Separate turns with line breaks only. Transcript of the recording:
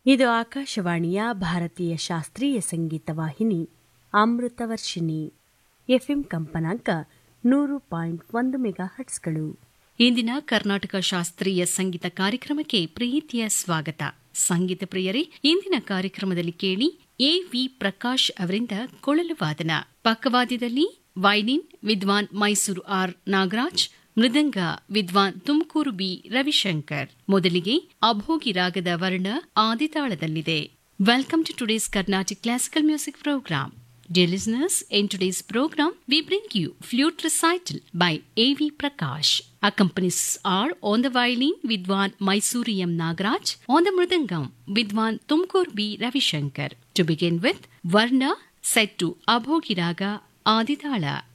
ಇದು ಆಕಾಶವಾಣಿಯ ಭಾರತೀಯ ಶಾಸ್ತ್ರೀಯ ಸಂಗೀತ ವಾಹಿನಿ ಅಮೃತವರ್ಷಿಣಿ ಎಫ್ಎಂ ಕಂಪನಾಂಕ ನೂರು ಪಾಯಿಂಟ್ ಒಂದು ಮೆಗಾ ಹಟ್ಸ್ಗಳು
ಇಂದಿನ ಕರ್ನಾಟಕ ಶಾಸ್ತ್ರೀಯ ಸಂಗೀತ ಕಾರ್ಯಕ್ರಮಕ್ಕೆ ಪ್ರೀತಿಯ ಸ್ವಾಗತ ಸಂಗೀತ ಪ್ರಿಯರೇ ಇಂದಿನ ಕಾರ್ಯಕ್ರಮದಲ್ಲಿ ಕೇಳಿ ಎ ವಿ ಪ್ರಕಾಶ್ ಅವರಿಂದ ಕೊಳಲು ವಾದನ ಪಕ್ಕವಾದ್ಯದಲ್ಲಿ ವೈಲಿನ್ ವಿದ್ವಾನ್ ಮೈಸೂರು ಆರ್ ನಾಗರಾಜ್ ಮೃದಂಗ ವಿದ್ವಾನ್ ತುಮಕೂರು ಬಿ ರವಿಶಂಕರ್ ಮೊದಲಿಗೆ ಅಭೋಗಿ ರಾಗದ ವರ್ಣ ಆದಿತಾಳದಲ್ಲಿದೆ welcome to today's Carnatic classical music programme Dear listeners, in today's program, we bring you Flute Recital by A.V. Prakash. Accompanies are on the violin Vidwan Mysuri M. Nagraj, on the mridangam Vidwan Tumkur B. Ravishankar. To begin with, Varna set to Abhogiraga Aditala.